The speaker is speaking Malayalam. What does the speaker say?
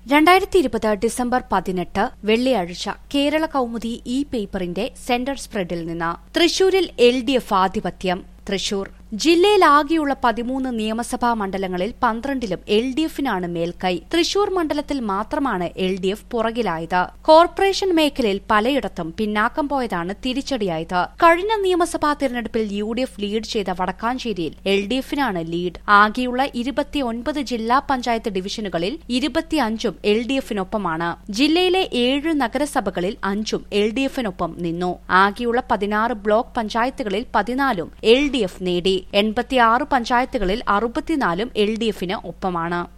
രണ്ടായിരത്തി ഇരുപത് ഡിസംബർ പതിനെട്ട് വെള്ളിയാഴ്ച കേരള കൗമുദി ഇ പേപ്പറിന്റെ സെന്റർ സ്പ്രെഡിൽ നിന്ന് തൃശൂരിൽ എൽ ഡി എഫ് ആധിപത്യം തൃശൂർ ജില്ലയിലാകെയുള്ള പതിമൂന്ന് നിയമസഭാ മണ്ഡലങ്ങളിൽ പന്ത്രണ്ടിലും എൽ ഡി എഫിനാണ് മേൽക്കൈ തൃശൂർ മണ്ഡലത്തിൽ മാത്രമാണ് എൽ ഡി എഫ് പുറകിലായത് കോർപ്പറേഷൻ മേഖലയിൽ പലയിടത്തും പിന്നാക്കം പോയതാണ് തിരിച്ചടിയായത് കഴിഞ്ഞ നിയമസഭാ തിരഞ്ഞെടുപ്പിൽ യു ഡി എഫ് ലീഡ് ചെയ്ത വടക്കാഞ്ചേരിയിൽ എൽ ഡി എഫിനാണ് ലീഡ് ആകെയുള്ള ഇരുപത്തിയൊൻപത് ജില്ലാ പഞ്ചായത്ത് ഡിവിഷനുകളിൽ ഇരുപത്തിയഞ്ചും എൽ ഡി എഫിനൊപ്പമാണ് ജില്ലയിലെ ഏഴ് നഗരസഭകളിൽ അഞ്ചും എൽ ഡി എഫിനൊപ്പം നിന്നു ആകെയുള്ള പതിനാറ് ബ്ലോക്ക് പഞ്ചായത്തുകളിൽ പതിനാലും എൽ ഡി എഫ് നേടി എൺപത്തിയാറ് പഞ്ചായത്തുകളിൽ അറുപത്തിനാലും എൽ ഡി എഫിന് ഒപ്പമാണ്